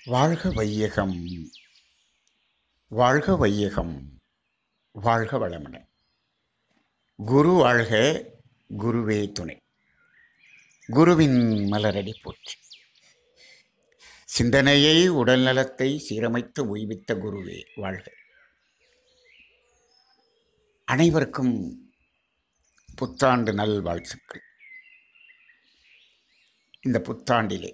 வாழ்க வையகம் வாழ்க வையகம் வாழ்க வளமுடன் குரு வாழ்க குருவே துணை குருவின் மலரடி போற்றி சிந்தனையை உடல் நலத்தை சீரமைத்து உய்வித்த குருவே வாழ்க அனைவருக்கும் புத்தாண்டு நல்வாழ்த்துக்கள் இந்த புத்தாண்டிலே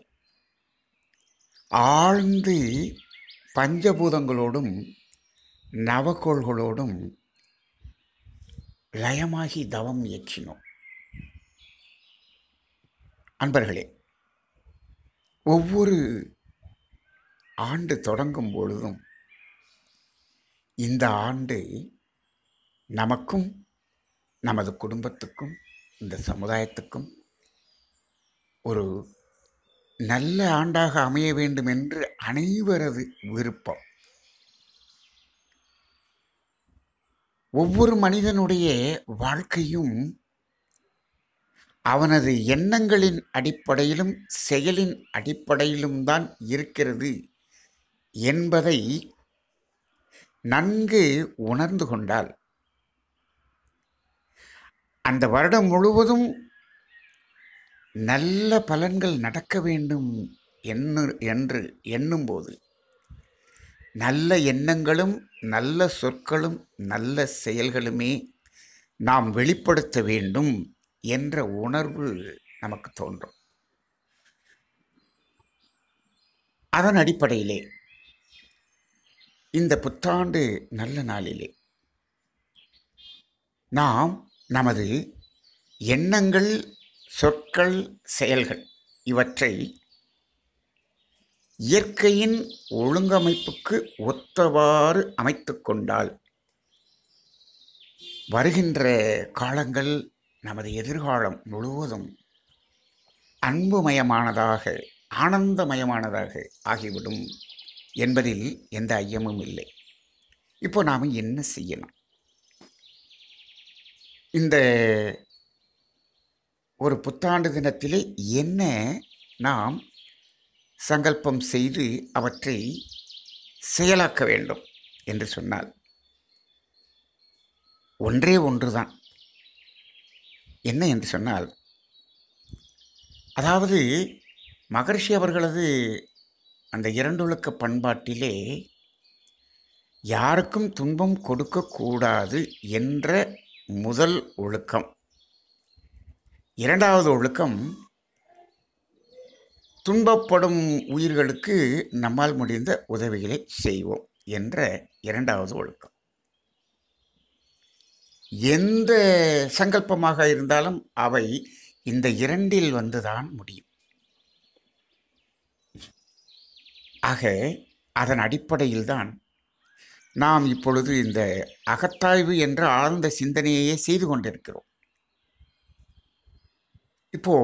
ஆழ்ந்து பஞ்சபூதங்களோடும் நவக்கோள்களோடும் லயமாகி தவம் இயற்றினோம் அன்பர்களே ஒவ்வொரு ஆண்டு தொடங்கும் பொழுதும் இந்த ஆண்டு நமக்கும் நமது குடும்பத்துக்கும் இந்த சமுதாயத்துக்கும் ஒரு நல்ல ஆண்டாக அமைய வேண்டும் என்று அனைவரது விருப்பம் ஒவ்வொரு மனிதனுடைய வாழ்க்கையும் அவனது எண்ணங்களின் அடிப்படையிலும் செயலின் அடிப்படையிலும் தான் இருக்கிறது என்பதை நன்கு உணர்ந்து கொண்டால் அந்த வருடம் முழுவதும் நல்ல பலன்கள் நடக்க வேண்டும் எண்ணு என்று எண்ணும்போது நல்ல எண்ணங்களும் நல்ல சொற்களும் நல்ல செயல்களுமே நாம் வெளிப்படுத்த வேண்டும் என்ற உணர்வு நமக்கு தோன்றும் அதன் அடிப்படையிலே இந்த புத்தாண்டு நல்ல நாளிலே நாம் நமது எண்ணங்கள் சொற்கள் செயல்கள் இவற்றை இயற்கையின் ஒழுங்கமைப்புக்கு ஒத்தவாறு அமைத்து கொண்டால் வருகின்ற காலங்கள் நமது எதிர்காலம் முழுவதும் அன்புமயமானதாக ஆனந்தமயமானதாக ஆகிவிடும் என்பதில் எந்த ஐயமும் இல்லை இப்போ நாம் என்ன செய்யணும் இந்த ஒரு புத்தாண்டு தினத்திலே என்ன நாம் சங்கல்பம் செய்து அவற்றை செயலாக்க வேண்டும் என்று சொன்னால் ஒன்றே ஒன்றுதான் என்ன என்று சொன்னால் அதாவது மகர்ஷி அவர்களது அந்த இரண்டொழுக்க பண்பாட்டிலே யாருக்கும் துன்பம் கொடுக்கக்கூடாது என்ற முதல் ஒழுக்கம் இரண்டாவது ஒழுக்கம் துன்பப்படும் உயிர்களுக்கு நம்மால் முடிந்த உதவிகளை செய்வோம் என்ற இரண்டாவது ஒழுக்கம் எந்த சங்கல்பமாக இருந்தாலும் அவை இந்த இரண்டில் வந்துதான் முடியும் ஆக அதன் அடிப்படையில்தான் நாம் இப்பொழுது இந்த அகத்தாய்வு என்ற ஆழ்ந்த சிந்தனையையே செய்து கொண்டிருக்கிறோம் இப்போ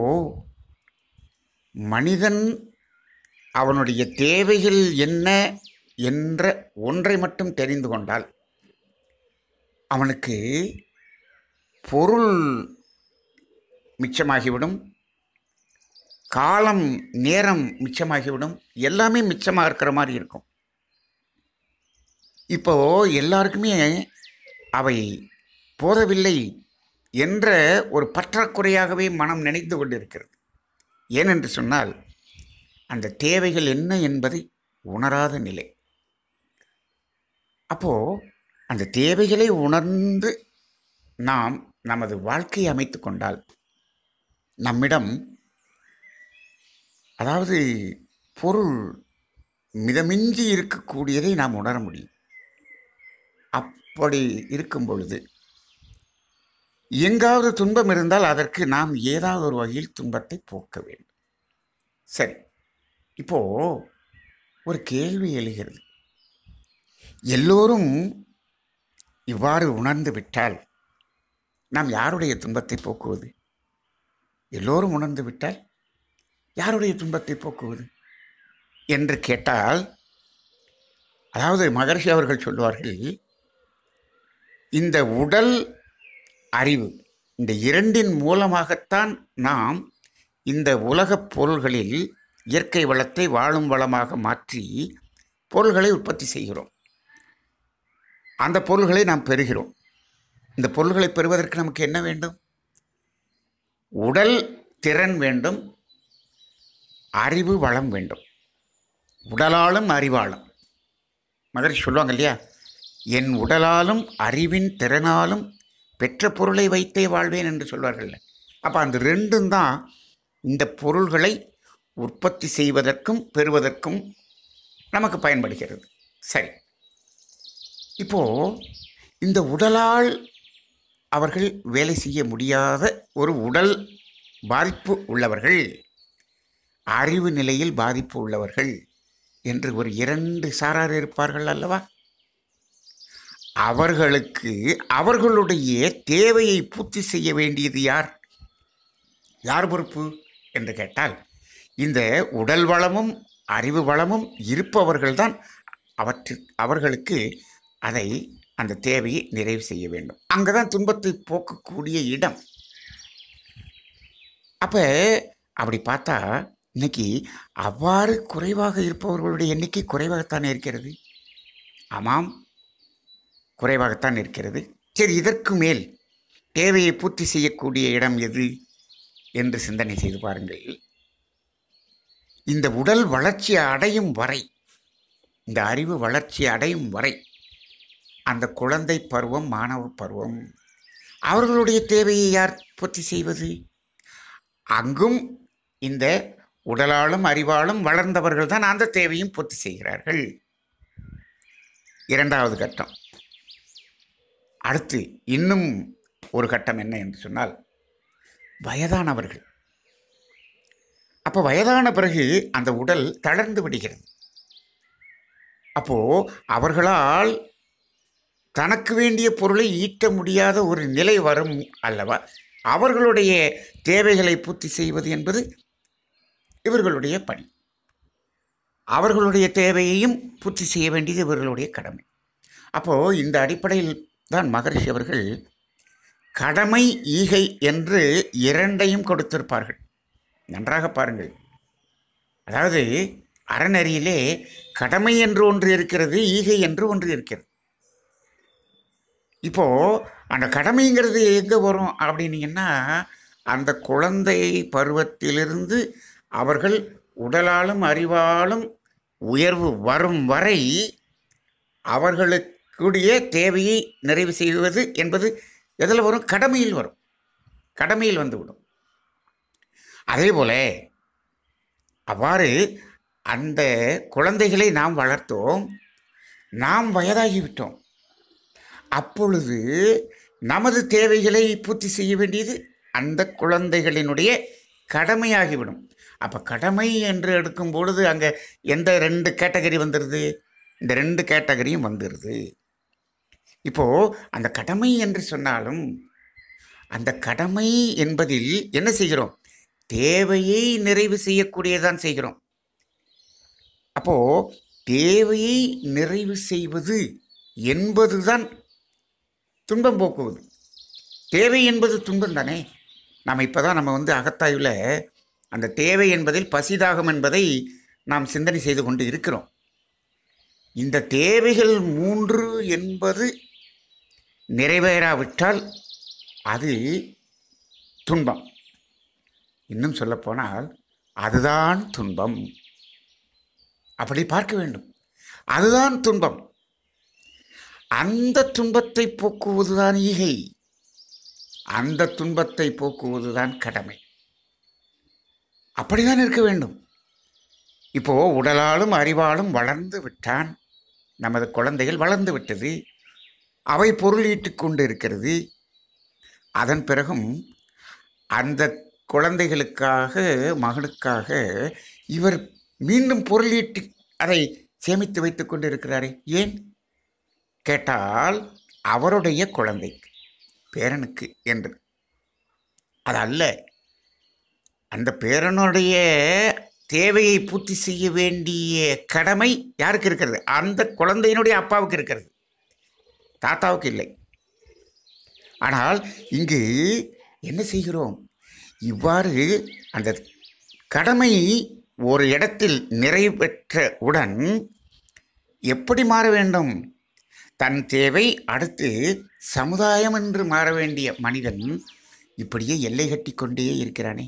மனிதன் அவனுடைய தேவைகள் என்ன என்ற ஒன்றை மட்டும் தெரிந்து கொண்டால் அவனுக்கு பொருள் மிச்சமாகிவிடும் காலம் நேரம் மிச்சமாகிவிடும் எல்லாமே மிச்சமாக இருக்கிற மாதிரி இருக்கும் இப்போ எல்லாருக்குமே அவை போதவில்லை என்ற ஒரு பற்றாக்குறையாகவே மனம் நினைத்து கொண்டிருக்கிறது ஏனென்று சொன்னால் அந்த தேவைகள் என்ன என்பதை உணராத நிலை அப்போது அந்த தேவைகளை உணர்ந்து நாம் நமது வாழ்க்கையை அமைத்து கொண்டால் நம்மிடம் அதாவது பொருள் மிதமிஞ்சி இருக்கக்கூடியதை நாம் உணர முடியும் அப்படி இருக்கும் பொழுது எங்காவது துன்பம் இருந்தால் அதற்கு நாம் ஏதாவது ஒரு வகையில் துன்பத்தை போக்க வேண்டும் சரி இப்போ ஒரு கேள்வி எழுகிறது எல்லோரும் இவ்வாறு உணர்ந்து விட்டால் நாம் யாருடைய துன்பத்தை போக்குவது எல்லோரும் உணர்ந்து விட்டால் யாருடைய துன்பத்தை போக்குவது என்று கேட்டால் அதாவது மகர்ஷி அவர்கள் சொல்வார்கள் இந்த உடல் அறிவு இந்த இரண்டின் மூலமாகத்தான் நாம் இந்த உலகப் பொருள்களில் இயற்கை வளத்தை வாழும் வளமாக மாற்றி பொருள்களை உற்பத்தி செய்கிறோம் அந்த பொருள்களை நாம் பெறுகிறோம் இந்த பொருள்களை பெறுவதற்கு நமக்கு என்ன வேண்டும் உடல் திறன் வேண்டும் அறிவு வளம் வேண்டும் உடலாலும் அறிவாலும் மகரிஷி சொல்லுவாங்க இல்லையா என் உடலாலும் அறிவின் திறனாலும் பெற்ற பொருளை வைத்தே வாழ்வேன் என்று சொல்வார்கள் அப்போ அந்த ரெண்டும் தான் இந்த பொருள்களை உற்பத்தி செய்வதற்கும் பெறுவதற்கும் நமக்கு பயன்படுகிறது சரி இப்போது இந்த உடலால் அவர்கள் வேலை செய்ய முடியாத ஒரு உடல் பாதிப்பு உள்ளவர்கள் அறிவு நிலையில் பாதிப்பு உள்ளவர்கள் என்று ஒரு இரண்டு சாரார் இருப்பார்கள் அல்லவா அவர்களுக்கு அவர்களுடைய தேவையை பூர்த்தி செய்ய வேண்டியது யார் யார் பொறுப்பு என்று கேட்டால் இந்த உடல் வளமும் அறிவு வளமும் இருப்பவர்கள்தான் அவற்று அவர்களுக்கு அதை அந்த தேவையை நிறைவு செய்ய வேண்டும் அங்கே தான் துன்பத்தை போக்கக்கூடிய இடம் அப்போ அப்படி பார்த்தா இன்னைக்கு அவ்வாறு குறைவாக இருப்பவர்களுடைய எண்ணிக்கை குறைவாகத்தான் இருக்கிறது ஆமாம் குறைவாகத்தான் இருக்கிறது சரி இதற்கு மேல் தேவையை பூர்த்தி செய்யக்கூடிய இடம் எது என்று சிந்தனை செய்து பாருங்கள் இந்த உடல் வளர்ச்சி அடையும் வரை இந்த அறிவு வளர்ச்சி அடையும் வரை அந்த குழந்தை பருவம் மாணவ பருவம் அவர்களுடைய தேவையை யார் பூர்த்தி செய்வது அங்கும் இந்த உடலாலும் அறிவாலும் வளர்ந்தவர்கள் தான் அந்த தேவையும் பூர்த்தி செய்கிறார்கள் இரண்டாவது கட்டம் அடுத்து இன்னும் ஒரு கட்டம் என்ன என்று சொன்னால் வயதானவர்கள் அப்போ வயதான பிறகு அந்த உடல் தளர்ந்து விடுகிறது அப்போ அவர்களால் தனக்கு வேண்டிய பொருளை ஈட்ட முடியாத ஒரு நிலை வரும் அல்லவா அவர்களுடைய தேவைகளை பூர்த்தி செய்வது என்பது இவர்களுடைய பணி அவர்களுடைய தேவையையும் பூர்த்தி செய்ய வேண்டியது இவர்களுடைய கடமை அப்போது இந்த அடிப்படையில் தான் மகரிஷி அவர்கள் கடமை ஈகை என்று இரண்டையும் கொடுத்திருப்பார்கள் நன்றாக பாருங்கள் அதாவது அறநெறியிலே கடமை என்று ஒன்று இருக்கிறது ஈகை என்று ஒன்று இருக்கிறது இப்போது அந்த கடமைங்கிறது எங்கே வரும் அப்படின்னீங்கன்னா அந்த குழந்தை பருவத்திலிருந்து அவர்கள் உடலாலும் அறிவாலும் உயர்வு வரும் வரை அவர்களுக்குடைய தேவையை நிறைவு செய்வது என்பது எதில் வரும் கடமையில் வரும் கடமையில் வந்துவிடும் அதே போல அவ்வாறு அந்த குழந்தைகளை நாம் வளர்த்தோம் நாம் வயதாகிவிட்டோம் அப்பொழுது நமது தேவைகளை பூர்த்தி செய்ய வேண்டியது அந்த குழந்தைகளினுடைய கடமையாகிவிடும் அப்போ கடமை என்று எடுக்கும் பொழுது அங்கே எந்த ரெண்டு கேட்டகரி வந்துடுது இந்த ரெண்டு கேட்டகரியும் வந்துடுது இப்போது அந்த கடமை என்று சொன்னாலும் அந்த கடமை என்பதில் என்ன செய்கிறோம் தேவையை நிறைவு செய்யக்கூடியதான் செய்கிறோம் அப்போது தேவையை நிறைவு செய்வது என்பதுதான் துன்பம் போக்குவது தேவை என்பது துன்பம் தானே நாம் இப்போ தான் நம்ம வந்து அகத்தாய்வில் அந்த தேவை என்பதில் பசிதாகம் என்பதை நாம் சிந்தனை செய்து கொண்டு இருக்கிறோம் இந்த தேவைகள் மூன்று என்பது நிறைவேறாவிட்டால் அது துன்பம் இன்னும் சொல்லப்போனால் அதுதான் துன்பம் அப்படி பார்க்க வேண்டும் அதுதான் துன்பம் அந்த துன்பத்தை போக்குவதுதான் ஈகை அந்த துன்பத்தை போக்குவதுதான் கடமை அப்படிதான் இருக்க வேண்டும் இப்போ உடலாலும் அறிவாலும் வளர்ந்து விட்டான் நமது குழந்தைகள் வளர்ந்து விட்டது அவை பொருளீட்டு கொண்டு இருக்கிறது அதன் பிறகும் அந்த குழந்தைகளுக்காக மகனுக்காக இவர் மீண்டும் பொருளீட்டு அதை சேமித்து வைத்து கொண்டு இருக்கிறாரே ஏன் கேட்டால் அவருடைய குழந்தைக்கு பேரனுக்கு என்று அது அல்ல அந்த பேரனுடைய தேவையை பூர்த்தி செய்ய வேண்டிய கடமை யாருக்கு இருக்கிறது அந்த குழந்தையினுடைய அப்பாவுக்கு இருக்கிறது தாத்தாவுக்கு இல்லை ஆனால் இங்கு என்ன செய்கிறோம் இவ்வாறு அந்த கடமை ஒரு இடத்தில் நிறைவேற்றவுடன் எப்படி மாற வேண்டும் தன் தேவை அடுத்து சமுதாயம் என்று மாற வேண்டிய மனிதன் இப்படியே எல்லை கட்டி கொண்டே இருக்கிறானே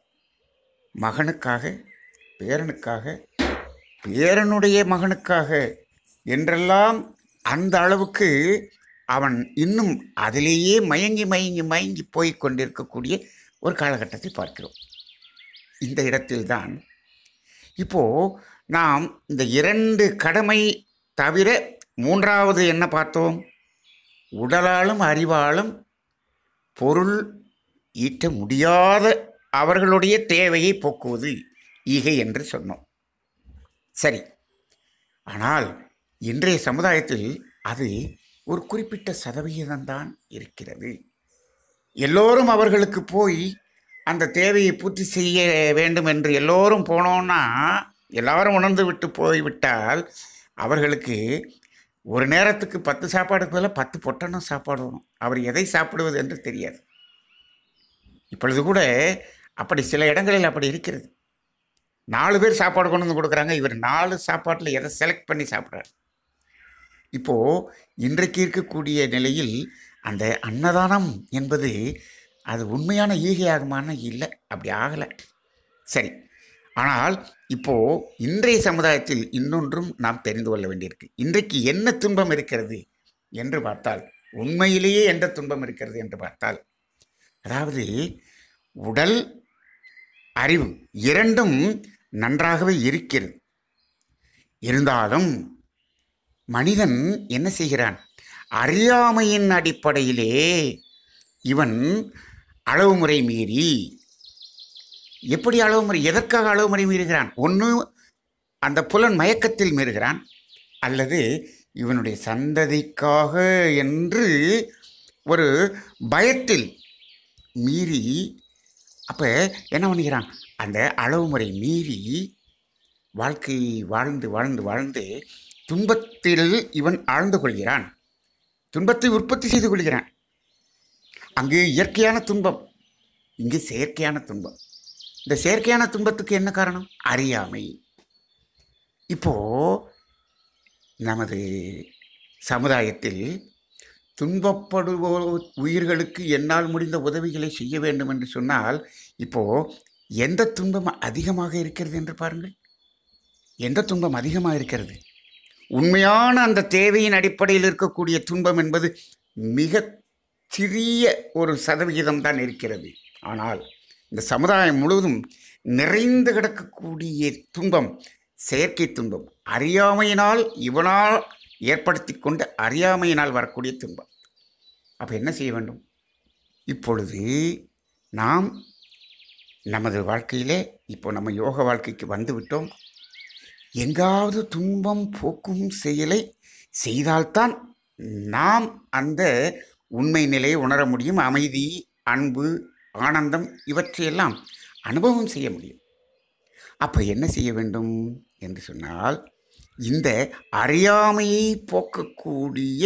மகனுக்காக பேரனுக்காக பேரனுடைய மகனுக்காக என்றெல்லாம் அந்த அளவுக்கு அவன் இன்னும் அதிலேயே மயங்கி மயங்கி மயங்கி போய் கொண்டிருக்கக்கூடிய ஒரு காலகட்டத்தை பார்க்கிறோம் இந்த இடத்தில்தான் இப்போ நாம் இந்த இரண்டு கடமை தவிர மூன்றாவது என்ன பார்த்தோம் உடலாலும் அறிவாலும் பொருள் ஈட்ட முடியாத அவர்களுடைய தேவையை போக்குவது ஈகை என்று சொன்னோம் சரி ஆனால் இன்றைய சமுதாயத்தில் அது ஒரு குறிப்பிட்ட சதவிகிதம்தான் இருக்கிறது எல்லோரும் அவர்களுக்கு போய் அந்த தேவையை பூர்த்தி செய்ய வேண்டும் என்று எல்லோரும் போனோன்னா எல்லாரும் உணர்ந்து விட்டு போய்விட்டால் அவர்களுக்கு ஒரு நேரத்துக்கு பத்து சாப்பாடுக்கு பதிலாக பத்து பொட்டணம் சாப்பாடு வரும் அவர் எதை சாப்பிடுவது என்று தெரியாது இப்பொழுது கூட அப்படி சில இடங்களில் அப்படி இருக்கிறது நாலு பேர் சாப்பாடு கொண்டு வந்து கொடுக்குறாங்க இவர் நாலு சாப்பாட்டில் எதை செலக்ட் பண்ணி சாப்பிட்றாரு இப்போது இன்றைக்கு இருக்கக்கூடிய நிலையில் அந்த அன்னதானம் என்பது அது உண்மையான ஈகையாகுமான இல்லை அப்படி ஆகலை சரி ஆனால் இப்போது இன்றைய சமுதாயத்தில் இன்னொன்றும் நாம் தெரிந்து கொள்ள வேண்டியிருக்கு இன்றைக்கு என்ன துன்பம் இருக்கிறது என்று பார்த்தால் உண்மையிலேயே எந்த துன்பம் இருக்கிறது என்று பார்த்தால் அதாவது உடல் அறிவு இரண்டும் நன்றாகவே இருக்கிறது இருந்தாலும் மனிதன் என்ன செய்கிறான் அறியாமையின் அடிப்படையிலே இவன் அளவுமுறை மீறி எப்படி அளவுமுறை எதற்காக அளவுமுறை மீறுகிறான் ஒன்று அந்த புலன் மயக்கத்தில் மீறுகிறான் அல்லது இவனுடைய சந்ததிக்காக என்று ஒரு பயத்தில் மீறி அப்போ என்ன பண்ணுகிறான் அந்த அளவுமுறை மீறி வாழ்க்கை வாழ்ந்து வாழ்ந்து வாழ்ந்து துன்பத்தில் இவன் ஆழ்ந்து கொள்கிறான் துன்பத்தை உற்பத்தி செய்து கொள்கிறான் அங்கு இயற்கையான துன்பம் இங்கு செயற்கையான துன்பம் இந்த செயற்கையான துன்பத்துக்கு என்ன காரணம் அறியாமை இப்போ நமது சமுதாயத்தில் துன்பப்படுவோர் உயிர்களுக்கு என்னால் முடிந்த உதவிகளை செய்ய வேண்டும் என்று சொன்னால் இப்போ எந்த துன்பம் அதிகமாக இருக்கிறது என்று பாருங்கள் எந்த துன்பம் அதிகமாக இருக்கிறது உண்மையான அந்த தேவையின் அடிப்படையில் இருக்கக்கூடிய துன்பம் என்பது மிக சிறிய ஒரு சதவிகிதம் தான் இருக்கிறது ஆனால் இந்த சமுதாயம் முழுவதும் நிறைந்து கிடக்கக்கூடிய துன்பம் செயற்கை துன்பம் அறியாமையினால் இவனால் ஏற்படுத்தி கொண்ட அறியாமையினால் வரக்கூடிய துன்பம் அப்போ என்ன செய்ய வேண்டும் இப்பொழுது நாம் நமது வாழ்க்கையிலே இப்போ நம்ம யோக வாழ்க்கைக்கு வந்து விட்டோம் எங்காவது துன்பம் போக்கும் செயலை செய்தால்தான் நாம் அந்த உண்மை நிலையை உணர முடியும் அமைதி அன்பு ஆனந்தம் இவற்றையெல்லாம் அனுபவம் செய்ய முடியும் அப்போ என்ன செய்ய வேண்டும் என்று சொன்னால் இந்த அறியாமையை போக்கக்கூடிய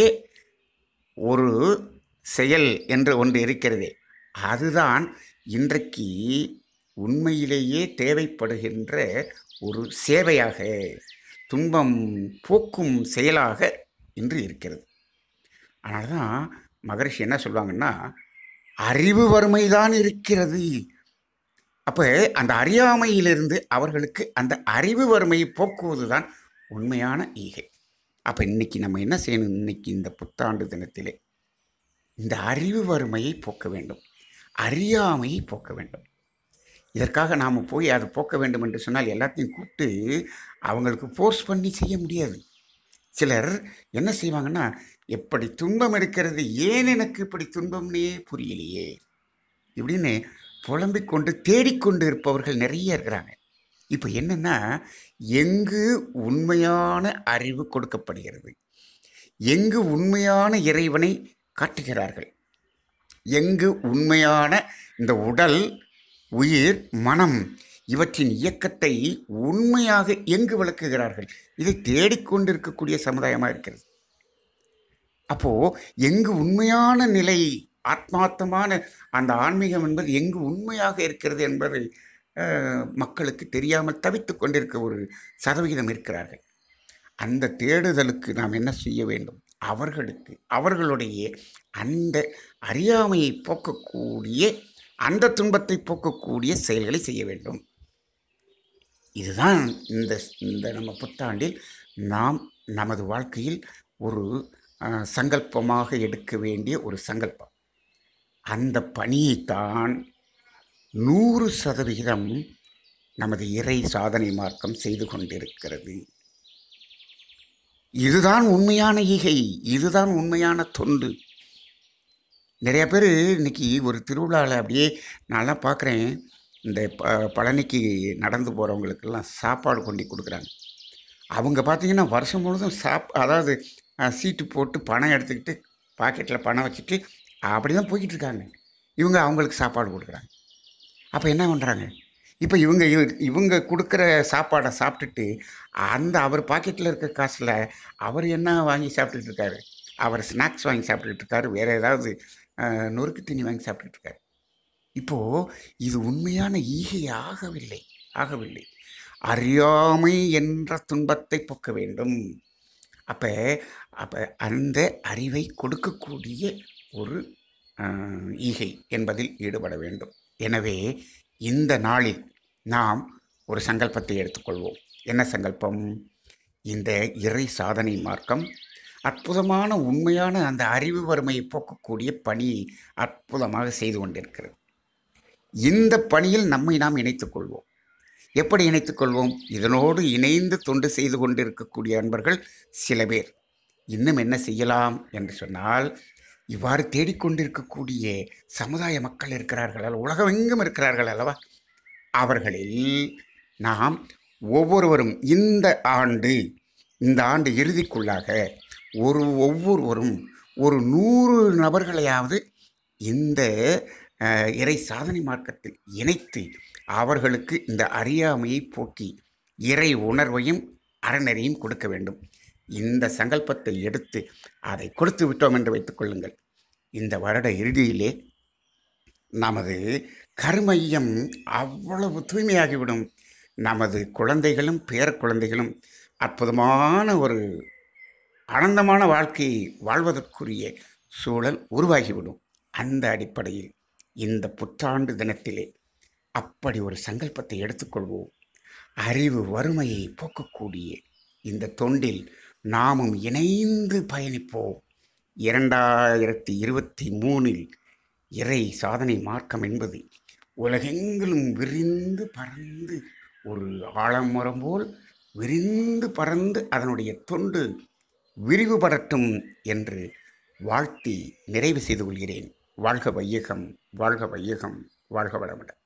ஒரு செயல் என்று ஒன்று இருக்கிறதே அதுதான் இன்றைக்கு உண்மையிலேயே தேவைப்படுகின்ற ஒரு சேவையாக துன்பம் போக்கும் செயலாக இன்று இருக்கிறது அதனால தான் மகரிஷி என்ன சொல்லுவாங்கன்னா அறிவு வறுமை தான் இருக்கிறது அப்போ அந்த அறியாமையிலிருந்து அவர்களுக்கு அந்த அறிவு வறுமையை போக்குவது தான் உண்மையான ஈகை அப்போ இன்னைக்கு நம்ம என்ன செய்யணும் இன்னைக்கு இந்த புத்தாண்டு தினத்திலே இந்த அறிவு வறுமையை போக்க வேண்டும் அறியாமையை போக்க வேண்டும் இதற்காக நாம் போய் அதை போக்க வேண்டும் என்று சொன்னால் எல்லாத்தையும் கூப்பிட்டு அவங்களுக்கு ஃபோர்ஸ் பண்ணி செய்ய முடியாது சிலர் என்ன செய்வாங்கன்னா எப்படி துன்பம் இருக்கிறது ஏன் எனக்கு இப்படி துன்பம்னே புரியலையே இப்படின்னு புலம்பிக் கொண்டு தேடிக்கொண்டு இருப்பவர்கள் நிறைய இருக்கிறாங்க இப்போ என்னென்னா எங்கு உண்மையான அறிவு கொடுக்கப்படுகிறது எங்கு உண்மையான இறைவனை காட்டுகிறார்கள் எங்கு உண்மையான இந்த உடல் உயிர் மனம் இவற்றின் இயக்கத்தை உண்மையாக எங்கு விளக்குகிறார்கள் இதை தேடிக்கொண்டிருக்கக்கூடிய சமுதாயமாக இருக்கிறது அப்போ எங்கு உண்மையான நிலை ஆத்மார்த்தமான அந்த ஆன்மீகம் என்பது எங்கு உண்மையாக இருக்கிறது என்பதை அஹ், மக்களுக்கு தெரியாமல் தவித்து கொண்டிருக்க ஒரு சதவிகிதம் இருக்கிறார்கள் அந்த தேடுதலுக்கு நாம் என்ன செய்ய வேண்டும் அவர்களுக்கு அவர்களுடைய அந்த அறியாமையை போக்கக்கூடிய அந்த துன்பத்தை போக்கக்கூடிய செயல்களை செய்ய வேண்டும் இதுதான் இந்த இந்த நம்ம புத்தாண்டில் நாம் நமது வாழ்க்கையில் ஒரு அஹ், சங்கல்பமாக எடுக்க வேண்டிய ஒரு சங்கல்பம் அந்த பணியைத்தான் நூறு சதவிகிதம் நமது இறை சாதனை மார்க்கம் செய்து கொண்டிருக்கிறது இதுதான் உண்மையான ஈகை இதுதான் உண்மையான தொண்டு நிறைய பேர் இன்னைக்கு ஒரு திருவிழாவில் அப்படியே நான்லாம் பார்க்குறேன் இந்த ப பழனிக்கு நடந்து போகிறவங்களுக்கெல்லாம் சாப்பாடு கொண்டு கொடுக்குறாங்க அவங்க பார்த்தீங்கன்னா வருஷம் முழுதும் சாப் அதாவது அஹ், சீட்டு போட்டு பணம் எடுத்துக்கிட்டு பாக்கெட்டில் பணம் வச்சுட்டு அப்படி தான் போய்கிட்டு இருக்காங்க இவங்க அவங்களுக்கு சாப்பாடு கொடுக்குறாங்க அப்போ என்ன பண்ணுறாங்க இப்போ இவங்க இவ- இவங்க கொடுக்குற சாப்பாடை சாப்பிட்டுட்டு அந்த அவர் பாக்கெட்டில் இருக்க காசில் அவர் என்ன வாங்கி சாப்பிட்டுட்டு இருக்காரு அவர் ஸ்நாக்ஸ் வாங்கி சாப்பிட்டுட்டு இருக்காரு வேறு ஏதாவது அஹ், நொறுக்கு தீனி வாங்கி சாப்பிட்டுட்டு இருக்காரு இப்போது இது உண்மையான ஈகை ஆகவில்லை ஆகவில்லை அறியாமை என்ற துன்பத்தை போக்க வேண்டும் அப்போ அப்போ அந்த அறிவை கொடுக்கக்கூடிய ஒரு அஹ், ஈகை என்பதில் ஈடுபட வேண்டும் எனவே இந்த நாளில் நாம் ஒரு சங்கல்பத்தை எடுத்துக்கொள்வோம் என்ன சங்கல்பம் இந்த இறை சாதனை மார்க்கம் அற்புதமான உண்மையான அந்த அறிவு வறுமையை போக்கக்கூடிய பணியை அற்புதமாக செய்து கொண்டிருக்கிறது இந்த பணியில் நம்மை நாம் இணைத்துக் கொள்வோம் எப்படி இணைத்துக் கொள்வோம் இதனோடு இணைந்து தொண்டு செய்து கொண்டிருக்கக்கூடிய அன்பர்கள் சில பேர் இன்னும் என்ன செய்யலாம் என்று சொன்னால் இவ்வாறு தேடிக்கொண்டிருக்கக்கூடிய சமுதாய மக்கள் இருக்கிறார்கள் அல்ல உலகமெங்கும் இருக்கிறார்கள் அல்லவா அவர்களில் நாம் ஒவ்வொருவரும் இந்த ஆண்டு இந்த ஆண்டு இறுதிக்குள்ளாக ஒரு ஒவ்வொருவரும் ஒரு நூறு நபர்களையாவது இந்த அஹ், இறை சாதனை மார்க்கத்தில் இணைத்து அவர்களுக்கு இந்த அறியாமையை போக்கி இறை உணர்வையும் அறநெறியும் கொடுக்க வேண்டும் இந்த சங்கல்பத்தை எடுத்து அதை கொடுத்து விட்டோம் என்று வைத்துக் கொள்ளுங்கள் இந்த வருட இறுதியிலே நமது கருமையம் அவ்வளவு தூய்மையாகிவிடும் நமது குழந்தைகளும் பேர குழந்தைகளும் அற்புதமான ஒரு ஆனந்தமான வாழ்க்கையை வாழ்வதற்குரிய சூழல் உருவாகிவிடும் அந்த அடிப்படையில் இந்த புத்தாண்டு தினத்திலே அப்படி ஒரு சங்கல்பத்தை எடுத்துக்கொள்வோம் அறிவு வறுமையை போக்கக்கூடிய இந்த தொண்டில் நாமும் இணைந்து பயணிப்போம் இரண்டாயிரத்தி இருபத்தி மூணில் இறை சாதனை மார்க்கம் என்பது உலகெங்கிலும் விரிந்து பறந்து ஒரு ஆலமரம் போல் விரிந்து பறந்து அதனுடைய தொண்டு விரிவுபடட்டும் என்று வாழ்த்தி நிறைவு செய்து கொள்கிறேன் வாழ்க வையகம் வாழ்க வையகம் வாழ்க வளமுடன்